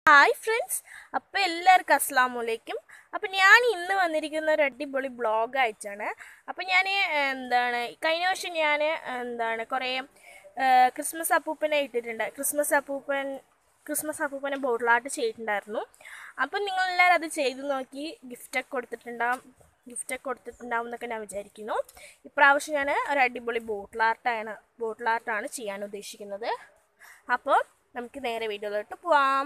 hi friends അപ്പോൾ എല്ലാവർക്കും അസ്സാം വലൈക്കും അപ്പോൾ ഞാൻ ഇന്ന് വന്നിരിക്കുന്ന ഒരു അടിപൊളി ബ്ലോഗ് അയച്ചാണ് അപ്പോൾ ഞാൻ എന്താണ് കഴിഞ്ഞ വർഷം ഞാൻ എന്താണ് കുറേ ആ, ക്രിസ്മസ് അപ്പൂപ്പനെ ഇട്ടിട്ടുണ്ട് ക്രിസ്മസ് അപ്പൂപ്പൻ ക്രിസ്മസ് അപ്പൂപ്പനെ ബോട്ടിലാട്ട് ചെയ്തിട്ടുണ്ടായിരുന്നു അപ്പം നിങ്ങളെല്ലാവരും അത് ചെയ്ത് നോക്കി ഗിഫ്റ്റൊക്കെ കൊടുത്തിട്ടുണ്ടാവും ഗിഫ്റ്റൊക്കെ കൊടുത്തിട്ടുണ്ടാവും എന്നൊക്കെ ഞാൻ വിചാരിക്കുന്നു ഇപ്രാവശ്യം ഞാൻ ഒരു അടിപൊളി ബോട്ടിലാർട്ടാണ് ബോട്ടിലാർട്ടാണ് ചെയ്യാൻ ഉദ്ദേശിക്കുന്നത് അപ്പോൾ നമുക്ക് നേരെ വീഡിയോയിലോട്ട് പോവാം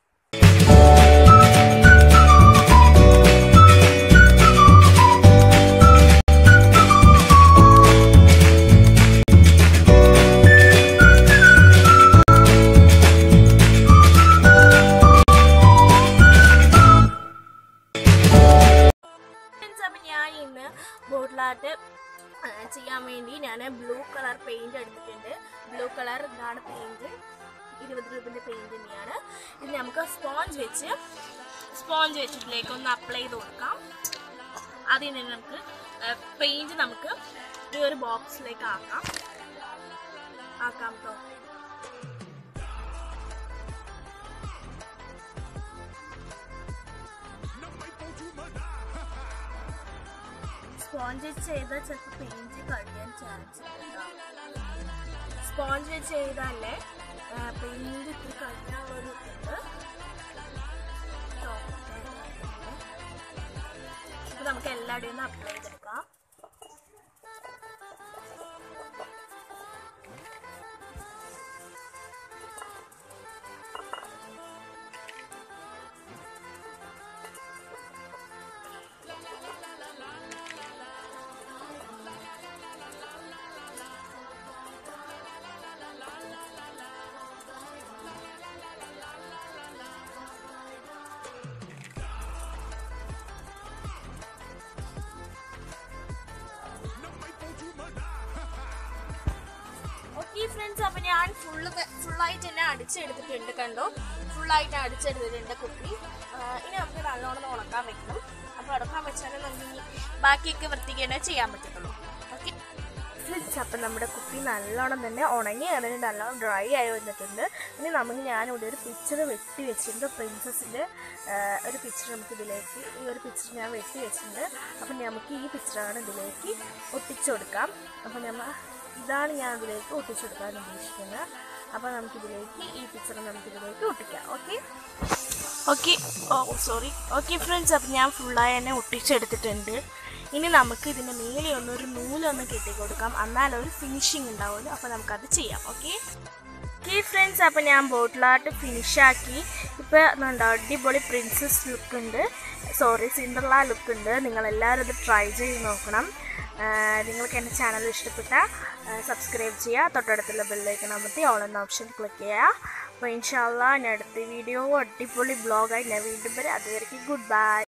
ഫ്രണ്ട്സ് അപ്പം ഞാൻ ഇന്ന് ബോട്ടിലായിട്ട് ചെയ്യാൻ വേണ്ടി ഞാൻ ബ്ലൂ കളർ പെയിന്റ് എടുത്തിട്ടുണ്ട് ബ്ലൂ കളർ ഇതാണ് പെയിന്റ് ഇരുപത് രൂപൻ്റെ പെയിന്റ് തന്നെയാണ് ഇത് നമുക്ക് സ്പോഞ്ച് വെച്ച് സ്പോഞ്ച് വെച്ചിട്ടിലേക്ക് ഒന്ന് അപ്ലൈ ചെയ്ത് കൊടുക്കാം ആദ്യം തന്നെ നമുക്ക് പെയിന്റ് നമുക്ക് ഈ ഒരു ബോക്സിലേക്ക് ആക്കാം ആക്കാം കേട്ടോ സ്പോഞ്ച് വെച്ച് ചെയ്താൽ ചിലപ്പോൾ പെയിന്റ് കഴിയാൻ ചാൻസ് ഉണ്ട് സ്പോഞ്ച് വെച്ച് ചെയ്താലേ പെയിന്റ് ഇത്തിരി കഴിയാനുള്ളൊരു ഇതുണ്ട് അപ്പോൾ നമുക്ക് എല്ലാവരുടെയും ഒന്ന് അപ്ലൈ ചെയ്തെടുക്കാം ഓക്കെ ഫ്രണ്ട്സ് അപ്പോൾ ഞാൻ ഫുള്ള് ഫുള്ളായിട്ട് തന്നെ അടിച്ചെടുത്തിട്ടുണ്ട് കണ്ടോ ഫുള്ളായിട്ട് അടിച്ചെടുത്തിട്ടുണ്ട് കുപ്പി ആ, ഇനി നമുക്ക് നല്ലോണം ഒന്ന് ഉണക്കാൻ വെക്കണം അപ്പോൾ ഉണക്കാൻ വെച്ചാൽ നമുക്ക് ഇനി ബാക്കിയൊക്കെ വൃത്തിക്ക് തന്നെ ചെയ്യാൻ പറ്റത്തുള്ളൂ ഓക്കെ ഫ്രണ്ട്സ് അപ്പം നമ്മുടെ കുപ്പി നല്ലോണം തന്നെ ഉണങ്ങി അതിന് നല്ലോണം ഡ്രൈ ആയി വന്നിട്ടുണ്ട് ഇനി നമുക്ക് ഞാനിവിടെ ഒരു പിക്ചർ വെട്ടി വെച്ചിട്ടുണ്ട് പ്രിൻസസിൻ്റെ ഒരു പിക്ചർ നമുക്ക് ഇതിലേക്ക് ഈ ഒരു പിക്ചർ ഞാൻ വെട്ടി വെച്ചിട്ടുണ്ട് അപ്പം നമുക്ക് ഈ പിക്ചറാണ് ഇതിലേക്ക് ഒട്ടിച്ചു കൊടുക്കാം അപ്പം നമ്മൾ ഇതാണ് ഞാൻ ഇതിലേക്ക് ഒട്ടിച്ചു കൊടുക്കാൻ ഉദ്ദേശിക്കുന്നത് അപ്പോൾ നമുക്കിതിലേക്ക് ഈ പിക്ചർ നമുക്കിതിലേക്ക് ഒട്ടിക്കാം okay okay oh sorry okay friends അപ്പം ഞാൻ ഫുള്ളായി തന്നെ ഒട്ടിച്ചെടുത്തിട്ടുണ്ട് ഇനി നമുക്ക് ഇതിൻ്റെ മേലെ ഒന്ന് ഒരു നൂലൊന്ന് കെട്ടി കൊടുക്കാം എന്നാൽ ഒരു ഫിനിഷിങ് ഉണ്ടാവുമല്ലോ അപ്പോൾ നമുക്കത് ചെയ്യാം ഓക്കെ ഓക്കെ ഫ്രണ്ട്സ് അപ്പോൾ ഞാൻ ബോട്ടിലായിട്ട് ഫിനിഷാക്കി ഇപ്പോൾ എന്താ അടിപൊളി പ്രിൻസസ് ലുക്ക് ഉണ്ട് സോറി സിൻഡർല ലുക്ക് ഉണ്ട് നിങ്ങളെല്ലാവരും ഇത് ട്രൈ ചെയ്ത് നോക്കണം ആ, നിങ്ങൾക്ക് എൻ്റെ ചാനൽ ഇഷ്ടപ്പെട്ടാൽ സബ്സ്ക്രൈബ് ചെയ്യുക തൊട്ടടുത്തുള്ള ബെല്ലൈക്കൺ അമർത്തി ഓൾ എന്ന ഓപ്ഷൻ ക്ലിക്ക് ചെയ്യുക അപ്പോൾ ഇൻഷാല്ല ഞാൻ അടുത്ത വീഡിയോ അടിപൊളി ബ്ലോഗായി ഞാൻ വീണ്ടും വരെ അതുവരെയ്ക്ക് ഗുഡ് ബൈ